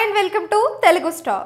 and welcome to Telugu star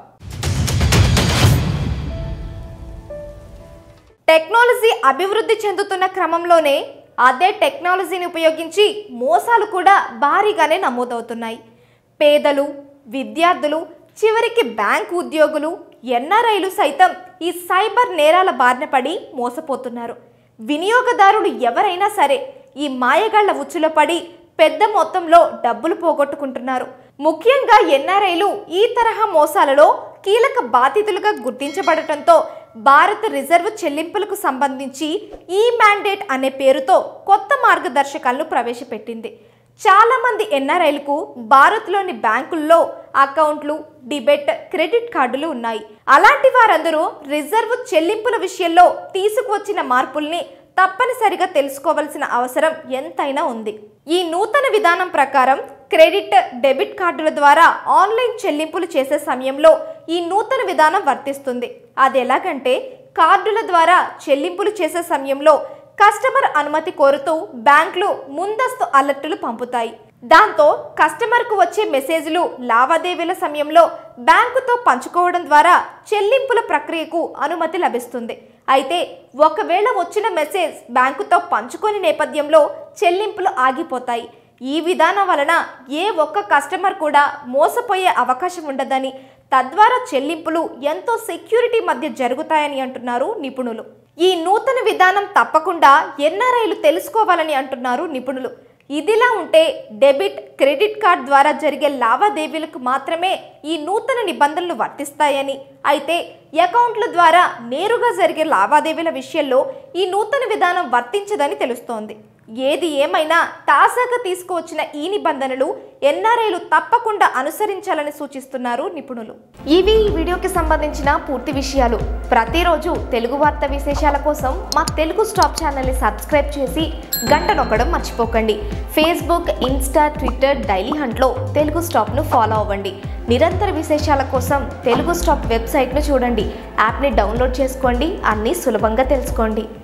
టెక్నాలజీ అభివృద్ధి చెందుతున్న క్రమంలోనే అదే టెక్నాలజీని ఉపయోగించి మోసాలు కూడా భారీగానే నమోదవుతున్నాయి పేదలు విద్యార్థులు చివరికి బ్యాంక్ ఉద్యోగులు ఎన్ఆర్ఐలు సైతం ఈ సైబర్ నేరాల బారిన పడి మోసపోతున్నారు వినియోగదారులు ఎవరైనా సరే ఈ మాయగాళ్ల ఉచ్చులో పడి పెద్ద మొత్తంలో డబ్బులు పోగొట్టుకుంటున్నారు ముఖ్యంగా ఎన్ఆర్ఐలు ఈ తరహా మోసాలలో కీలక బాధితులుగా గుర్తించబడటంతో భారత రిజర్వ్ చెల్లింపులకు సంబంధించి ఈ మ్యాండేట్ అనే పేరుతో కొత్త మార్గదర్శకాలను ప్రవేశపెట్టింది చాలా మంది ఎన్ఆర్ఐలకు భారత్లోని బ్యాంకుల్లో అకౌంట్లు డిబెట్ క్రెడిట్ కార్డులు ఉన్నాయి అలాంటి వారందరూ రిజర్వ్ చెల్లింపుల విషయంలో తీసుకువచ్చిన మార్పుల్ని తప్పనిసరిగా తెలుసుకోవాల్సిన అవసరం ఎంతైనా ఉంది ఈ నూతన విధానం ప్రకారం క్రెడిట్ డెబిట్ కార్డుల ద్వారా ఆన్లైన్ చెల్లింపులు చేసే సమయంలో ఈ నూతన విధానం వర్తిస్తుంది అది ఎలాగంటే కార్డుల ద్వారా చెల్లింపులు చేసే సమయంలో కస్టమర్ అనుమతి కోరుతూ బ్యాంకులు ముందస్తు అలర్టులు పంపుతాయి దాంతో కస్టమర్కు వచ్చే మెసేజ్లు లావాదేవీల సమయంలో బ్యాంకుతో పంచుకోవడం ద్వారా చెల్లింపుల ప్రక్రియకు అనుమతి లభిస్తుంది అయితే ఒకవేళ వచ్చిన మెసేజ్ బ్యాంకుతో పంచుకొని నేపథ్యంలో చెల్లింపులు ఆగిపోతాయి ఈ విధానం వలన ఏ ఒక్క కస్టమర్ కూడా మోసపోయే అవకాశం ఉండదని తద్వారా చెల్లింపులు ఎంతో సెక్యూరిటీ మధ్య జరుగుతాయని అంటున్నారు నిపుణులు ఈ నూతన విధానం తప్పకుండా ఎన్ఆర్ఐలు తెలుసుకోవాలని అంటున్నారు నిపుణులు ఇదిలా ఉంటే డెబిట్ క్రెడిట్ కార్డ్ ద్వారా జరిగే లావాదేవీలకు మాత్రమే ఈ నూతన నిబంధనలు వర్తిస్తాయని అయితే అకౌంట్ల ద్వారా నేరుగా జరిగే లావాదేవీల విషయంలో ఈ నూతన విధానం వర్తించదని తెలుస్తోంది ఏది ఏమైనా తాజాగా తీసుకువచ్చిన ఈ నిబంధనలు ఎన్ఆర్ఐలు తప్పకుండా అనుసరించాలని సూచిస్తున్నారు నిపుణులు ఇవి ఈ వీడియోకి సంబంధించిన పూర్తి విషయాలు ప్రతిరోజు తెలుగు వార్త విశేషాల కోసం మా తెలుగు స్టాప్ ఛానల్ని సబ్స్క్రైబ్ చేసి గంట నొక్కడం మర్చిపోకండి ఫేస్బుక్ ఇన్స్టా ట్విట్టర్ డైలీ హంట్లో తెలుగు స్టాప్ను ఫాలో అవ్వండి నిరంతర విశేషాల కోసం తెలుగు స్టాప్ వెబ్సైట్ను చూడండి యాప్ని డౌన్లోడ్ చేసుకోండి అన్నీ సులభంగా తెలుసుకోండి